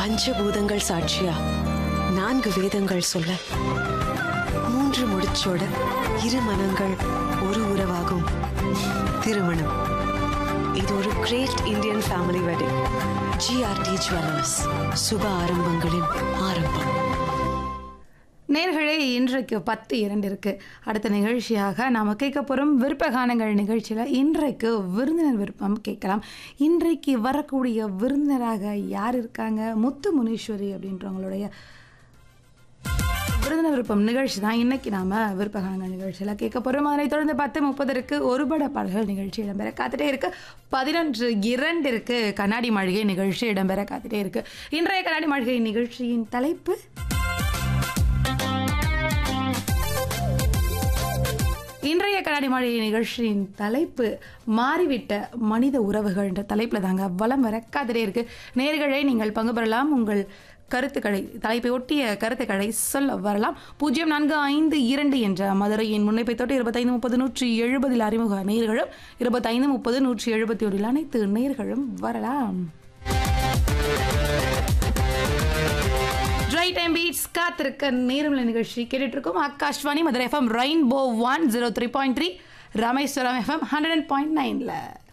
பஞ்சபூதங்கள் சாட்சியா நான்கு வேதங்கள் சொல்ல மூன்று முடிச்சோட இரு மனங்கள் ஒரு உறவாகும் திருமணம் இது ஒரு great Indian family wedding GRT Jewellers சுப ஆரம்பங்களின் ஆரம்பம் நேர்களே இன்றைக்கு பத்து இரண்டு இருக்கு அடுத்த நிகழ்ச்சியாக நாம் கேட்க போகிறோம் விருப்பகானங்கள் நிகழ்ச்சியில் இன்றைக்கு விருந்தினர் விருப்பம் கேட்கலாம் இன்றைக்கு வரக்கூடிய விருந்தினராக யார் இருக்காங்க முத்து முனீஸ்வரி அப்படின்றவங்களுடைய விருந்தினர் விருப்பம் நிகழ்ச்சி தான் இன்னைக்கு நாம விருப்பகானங்கள் நிகழ்ச்சியில் கேட்க போகிறோம் அதனைத் தொடர்ந்து பத்து முப்பதற்கு ஒருபட பாடல்கள் நிகழ்ச்சி இடம்பெற காத்துட்டே இருக்கு பதினொன்று இரண்டிற்கு கண்ணாடி மாளிகை நிகழ்ச்சி இடம்பெற காத்துட்டே இருக்கு இன்றைய கண்ணாடி மாளிகை நிகழ்ச்சியின் தலைப்பு இன்றைய கண்ணாடி மாளிகை நிகழ்ச்சியின் தலைப்பு மாறிவிட்ட மனித உறவுகள் என்ற தலைப்பில் தாங்க வலம் வர காதலே இருக்கு நேர்களை நீங்கள் பங்கு பெறலாம் உங்கள் கருத்துக்களை தலைப்பை ஒட்டிய கருத்துக்களை சொல்ல வரலாம் பூஜ்ஜியம் நான்கு ஐந்து இரண்டு என்ற மதுரையின் முன்னைப்பை தொட்டு இருபத்தைந்து முப்பது நூற்றி எழுபதில் அறிமுக நேர்களும் இருபத்தைந்து முப்பது நூற்றி எழுபத்தி ஒன்றில் அனைத்து நேர்களும் வரலாம் ட்ரை டைம் பீட்ஸ் காத்திருக்க நேரமில்ல நிகழ்ச்சி கேட்டுட்டு இருக்கோம் Akashvani Madurai FM Rainbow one zero three point three Rameswaram FM hundred point நைனில்